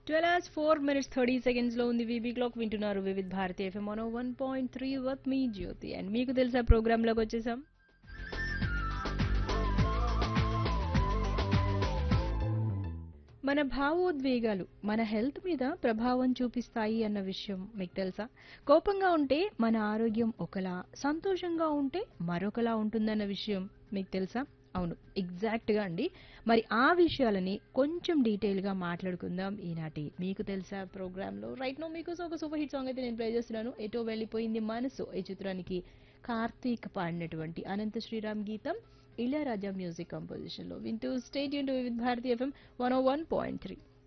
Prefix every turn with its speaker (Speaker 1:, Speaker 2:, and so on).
Speaker 1: twelve hours four minutes thirty seconds లో ఉంది VB clock వింటున్నారు Vividh Bharati FM one one point three with me Jyothi and మీకు తెలుసా programme లోకి వచ్చేసాం మన భావోద్వేగాలు మన హెల్త్ మీద ప్రభావం చూపిస్తాయి అన్న విషయం మీకు తెలుసా కోపంగా ఉంటే మన ఆరోగ్యం ఒకలా సంతోషంగా ఉంటే మరొకలా ఉంటుందన్న విషయం మీకు తెలుసా అవును ఎగ్జాక్ట్ గా అండి మరి ఆ విషయాలని కొంచెం డీటెయిల్ గా మాట్లాడుకుందాం ఈనాటి మీకు తెలుసా ప్రోగ్రామ్ లో రైట్ నో మీకు ఒక సూపర్ హిట్ సాంగ్ అయితే నేను ప్లే చేస్తున్నాను ఎటో వెళ్ళిపోయింది మనసు ఈ చిత్రానికి కార్తీక్ పాడినటువంటి అనంత శ్రీరామ్ గీతం ఇళయరాజా మ్యూజిక్ కంపోజిషన్ లో వింటూ స్టేట్ యూన్ with Bharati FM one O one point three